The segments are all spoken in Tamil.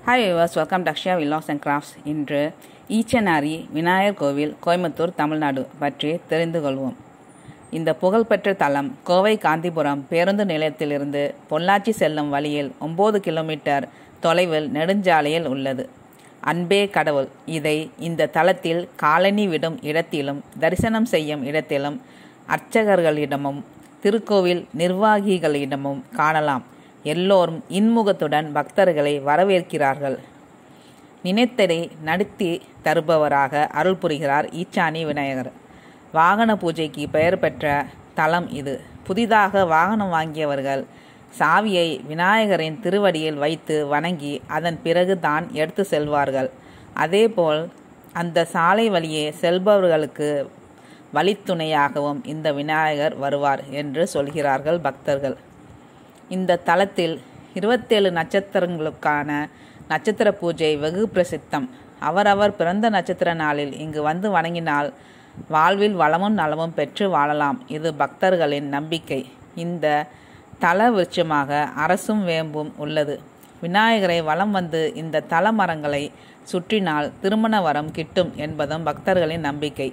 hi viewers welcome to Akshaya villas and crafts இன்று ஈச்சனாரி விநாயகர் கோவில் கோயம்புத்தூர் தமிழ்நாடு பற்றி தெரிந்து கொள்வோம் இந்த புகழ்பெற்ற தலம் கோவை காந்திபுரம் பேருந்து நிலையத்திலிருந்து பொள்ளாச்சி செல்லும் வழியில் ஒம்பது கிலோமீட்டர் தொலைவில் நெடுஞ்சாலையில் உள்ளது அன்பே கடவுள் இதை இந்த தலத்தில் காலனி விடும் இடத்திலும் தரிசனம் செய்யும் இடத்திலும் அர்ச்சகர்களிடமும் திருக்கோவில் நிர்வாகிகளிடமும் காணலாம் எல்லோரும் இன்முகத்துடன் பக்தர்களை வரவேற்கிறார்கள் நினைத்ததை நடத்தி தருபவராக அருள் புரிகிறார் ஈச்சானி விநாயகர் வாகன பூஜைக்கு பெயர் பெற்ற தலம் இது புதிதாக வாகனம் வாங்கியவர்கள் சாவியை விநாயகரின் திருவடியில் வைத்து வணங்கி அதன் பிறகு தான் எடுத்து செல்வார்கள் அதேபோல் அந்த சாலை வழியே செல்பவர்களுக்கு வழித்துணையாகவும் இந்த விநாயகர் வருவார் என்று சொல்கிறார்கள் பக்தர்கள் இந்த தலத்தில் இருபத்தேழு நட்சத்திரங்களுக்கான நட்சத்திர பூஜை வெகு பிரசித்தம் அவரவர் பிறந்த நட்சத்திர நாளில் இங்கு வந்து வணங்கினால் வாழ்வில் வளமும் நலமும் பெற்று வாழலாம் இது பக்தர்களின் நம்பிக்கை இந்த தல விருட்சமாக அரசும் வேம்பும் உள்ளது விநாயகரை வலம் வந்து இந்த தல மரங்களை சுற்றினால் திருமண வரம் கிட்டும் என்பதும் பக்தர்களின் நம்பிக்கை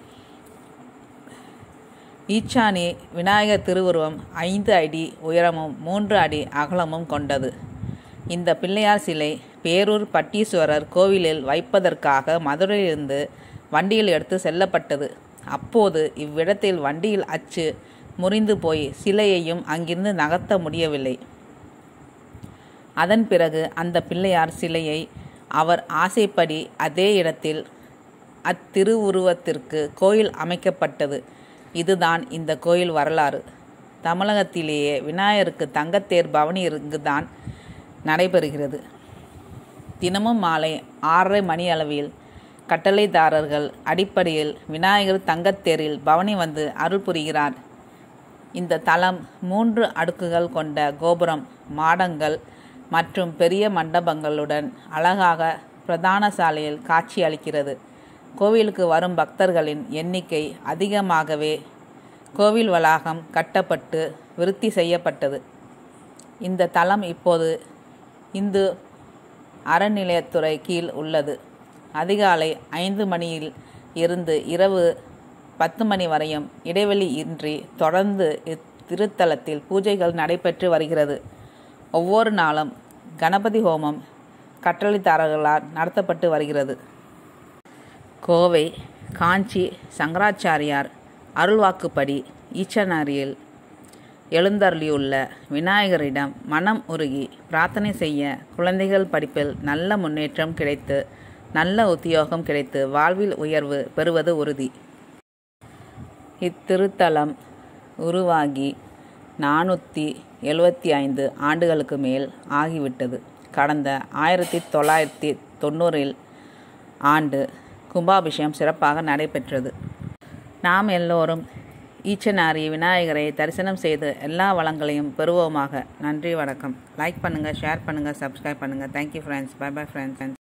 ஈச்சானி விநாயகர் திருவுருவம் ஐந்து அடி உயரமும் மூன்று அடி அகலமும் கொண்டது இந்த பிள்ளையார் சிலை பேரூர் பட்டீஸ்வரர் கோவிலில் வைப்பதற்காக மதுரையிலிருந்து வண்டியில் எடுத்து செல்லப்பட்டது அப்போது இவ்விடத்தில் வண்டியில் அச்சு முறிந்து போய் சிலையையும் அங்கிருந்து நகர்த்த முடியவில்லை அதன் பிறகு அந்த பிள்ளையார் சிலையை அவர் ஆசைப்படி அதே இடத்தில் அத்திருவுருவத்திற்கு கோயில் அமைக்கப்பட்டது இதுதான் இந்த கோயில் வரலாறு தமிழகத்திலேயே விநாயகருக்கு தங்கத்தேர் பவனி இங்குதான் நடைபெறுகிறது தினமும் மாலை ஆறரை மணி அளவில் கட்டளைதாரர்கள் அடிப்படையில் விநாயகர் தங்கத்தேரில் பவனி வந்து அருள் புரிகிறார் இந்த தலம் மூன்று அடுக்குகள் கொண்ட கோபுரம் மாடங்கள் மற்றும் பெரிய மண்டபங்களுடன் அழகாக பிரதான சாலையில் காட்சி அளிக்கிறது கோவிலுக்கு வரும் பக்தர்களின் எண்ணிக்கை அதிகமாகவே கோவில் வளாகம் கட்டப்பட்டு விருத்தி செய்யப்பட்டது இந்த தலம் இப்போது இந்து அறநிலையத்துறை கீழ் உள்ளது அதிகாலை ஐந்து மணியில் இருந்து இரவு பத்து மணி வரையும் இடைவெளி இன்றி தொடர்ந்து இத்திருத்தலத்தில் பூஜைகள் நடைபெற்று வருகிறது ஒவ்வொரு நாளும் கணபதி ஹோமம் கட்டளைத்தாரர்களால் நடத்தப்பட்டு வருகிறது கோவை காஞ்சி சங்கராச்சாரியார் அருள்வாக்குப்படி ஈச்சனாரியில் எழுந்தருளியுள்ள விநாயகரிடம் மனம் உருகி பிரார்த்தனை செய்ய குழந்தைகள் படிப்பில் நல்ல முன்னேற்றம் கிடைத்து நல்ல உத்தியோகம் கிடைத்து வாழ்வில் உயர்வு பெறுவது உறுதி இத்திருத்தலம் உருவாகி நானூற்றி எழுபத்தி ஐந்து ஆண்டுகளுக்கு மேல் ஆகிவிட்டது கடந்த ஆயிரத்தி தொள்ளாயிரத்தி தொண்ணூறில் ஆண்டு கும்பாபிஷேகம் சிறப்பாக நடைபெற்றது நாம் எல்லோரும் ஈச்சனாரி விநாயகரை தரிசனம் செய்து எல்லா வளங்களையும் பெறுவோமாக நன்றி வணக்கம் லைக் பண்ணுங்கள் ஷேர் பண்ணுங்கள் சப்ஸ்கிரைப் பண்ணுங்கள் thank you friends bye bye friends